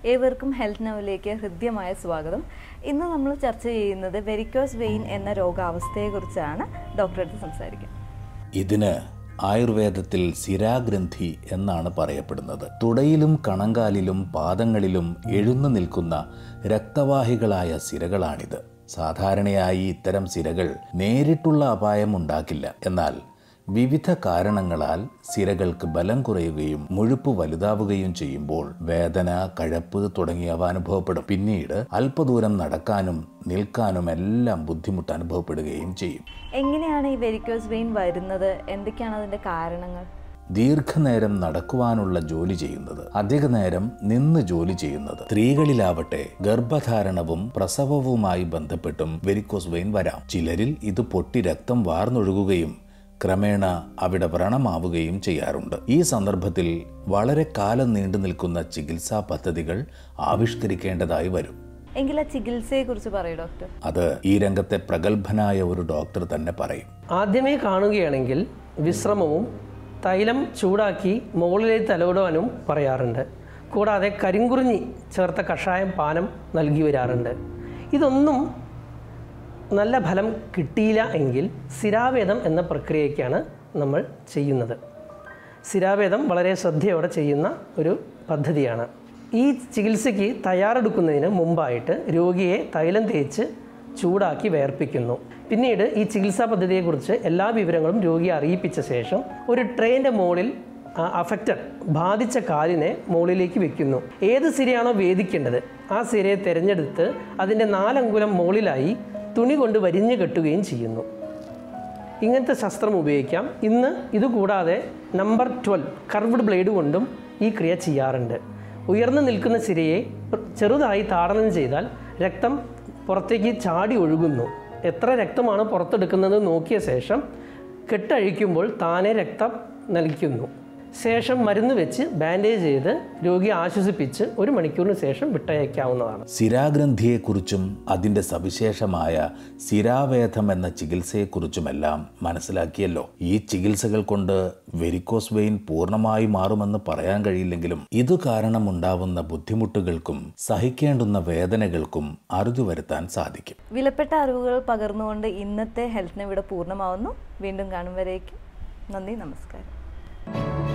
ഏവർക്കും ഹെൽത്ത് നൗവിലേക്ക് ഹൃദ്യമായ സ്വാഗതം ഇന്ന് നമ്മൾ ചർച്ച ചെയ്യുന്നത് വെരിക്കോസ് വെയിൻ എന്ന രോഗാവസ്ഥയെക്കുറിച്ചാണ് ഡോക്ടറടുത്ത് സംസാരിക്കുക ഇതിന് ആയുർവേദത്തിൽ സിരാഗ്രന്ഥി എന്നാണ് പറയപ്പെടുന്നത് തുടയിലും കണങ്കാലിലും പാദങ്ങളിലും എഴുന്നു നിൽക്കുന്ന രക്തവാഹികളായ സിരകളാണിത് സാധാരണയായി ഇത്തരം സിരകൾ നേരിട്ടുള്ള അപായം ഉണ്ടാക്കില്ല എന്നാൽ വിവിധ കാരണങ്ങളാൽ സിരകൾക്ക് ബലം കുറയുകയും മുഴുപ്പ് വലുതാവുകയും ചെയ്യുമ്പോൾ വേദന കഴപ്പ് തുടങ്ങിയവ അനുഭവപ്പെടും പിന്നീട് അല്പദൂരം നടക്കാനും നിൽക്കാനും എല്ലാം ബുദ്ധിമുട്ട് അനുഭവപ്പെടുകയും ചെയ്യും എങ്ങനെയാണ് ഈ വെരിക്കോസ് വെയിൻ വരുന്നത് എന്തൊക്കെയാണ് അതിൻ്റെ കാരണങ്ങൾ ദീർഘനേരം നടക്കുവാനുള്ള ജോലി ചെയ്യുന്നത് അധിക നേരം നിന്ന് ജോലി ചെയ്യുന്നത് സ്ത്രീകളിലാവട്ടെ ഗർഭധാരണവും പ്രസവവുമായി ബന്ധപ്പെട്ടും വെരിക്കോസ് വെയിൻ വരാം ചിലരിൽ ഇത് പൊട്ടി രക്തം വാർന്നൊഴുകുകയും ക്രമേണ അവിടെ വ്രണമാവുകയും ചെയ്യാറുണ്ട് ഈ സന്ദർഭത്തിൽ വളരെ കാലം നീണ്ടു നിൽക്കുന്ന ചികിത്സാ പദ്ധതികൾ ആവിഷ്കരിക്കേണ്ടതായി വരും എങ്കിൽ ആ ചികിത്സയെക്കുറിച്ച് പറയൂ ഡോക്ടർ അത് ഈ രംഗത്തെ പ്രഗത്ഭനായ ഒരു ഡോക്ടർ തന്നെ പറയും ആദ്യമേ കാണുകയാണെങ്കിൽ വിശ്രമവും തൈലം ചൂടാക്കി മുകളിലേക്ക് തലോടുവാനും പറയാറുണ്ട് കൂടാതെ കരിങ്കുറിഞ്ഞി ചേർത്ത കഷായം പാനം നൽകി വരാറുണ്ട് ഇതൊന്നും നല്ല ഫലം കിട്ടിയില്ല എങ്കിൽ സിരാവേദം എന്ന പ്രക്രിയയ്ക്കാണ് നമ്മൾ ചെയ്യുന്നത് സിരാവേദം വളരെ ശ്രദ്ധയോടെ ചെയ്യുന്ന ഒരു പദ്ധതിയാണ് ഈ ചികിത്സയ്ക്ക് തയ്യാറെടുക്കുന്നതിന് മുമ്പായിട്ട് രോഗിയെ തൈലം തേച്ച് ചൂടാക്കി വേർപ്പിക്കുന്നു പിന്നീട് ഈ ചികിത്സാ പദ്ധതിയെക്കുറിച്ച് എല്ലാ വിവരങ്ങളും രോഗിയെ അറിയിപ്പിച്ച ശേഷം ഒരു ട്രെയിൻ്റെ മുകളിൽ അഫക്റ്റഡ് ബാധിച്ച കാലിനെ മുകളിലേക്ക് വെക്കുന്നു ഏത് സിരയാണോ വേദിക്കേണ്ടത് ആ സിരയെ തിരഞ്ഞെടുത്ത് അതിൻ്റെ നാലങ്കുലം മുകളിലായി തുണി കൊണ്ട് വരിഞ്ഞു കെട്ടുകയും ചെയ്യുന്നു ഇങ്ങനത്തെ ശസ്ത്രം ഉപയോഗിക്കാം ഇന്ന് ഇതുകൂടാതെ നമ്പർ ട്വൽവ് കർവ്ഡ് ബ്ലേഡ് കൊണ്ടും ഈ ക്രിയ ചെയ്യാറുണ്ട് ഉയർന്നു നിൽക്കുന്ന സിരയെ ചെറുതായി താടനം ചെയ്താൽ രക്തം പുറത്തേക്ക് ചാടി ഒഴുകുന്നു എത്ര രക്തമാണ് പുറത്തെടുക്കുന്നത് നോക്കിയ ശേഷം കെട്ടഴിക്കുമ്പോൾ താനെ രക്തം നൽകുന്നു ശേഷം മരുന്ന് വെച്ച് ബാൻഡേജ് ചെയ്ത് രോഗിയെ ആശ്വസിപ്പിച്ച് ഒരു മണിക്കൂറിന് ശേഷം വിട്ടയക്കാവുന്നതാണ് സിരാഗ്രന്ഥിയെക്കുറിച്ചും അതിൻ്റെ സവിശേഷമായ സിരാവേദം എന്ന ചികിത്സയെക്കുറിച്ചുമെല്ലാം മനസ്സിലാക്കിയല്ലോ ഈ ചികിത്സകൾ കൊണ്ട് വെരിക്കോസ് വെയിൻ പൂർണ്ണമായി മാറുമെന്ന് പറയാൻ കഴിയില്ലെങ്കിലും ഇതു കാരണമുണ്ടാവുന്ന ബുദ്ധിമുട്ടുകൾക്കും സഹിക്കേണ്ടുന്ന വേദനകൾക്കും അറുതി വരുത്താൻ സാധിക്കും വിലപ്പെട്ട അറിവുകൾ പകർന്നുകൊണ്ട് ഇന്നത്തെ ഹെൽത്ത് ഇവിടെ പൂർണ്ണമാവുന്നു വീണ്ടും കാണും വരേക്കും നന്ദി നമസ്കാരം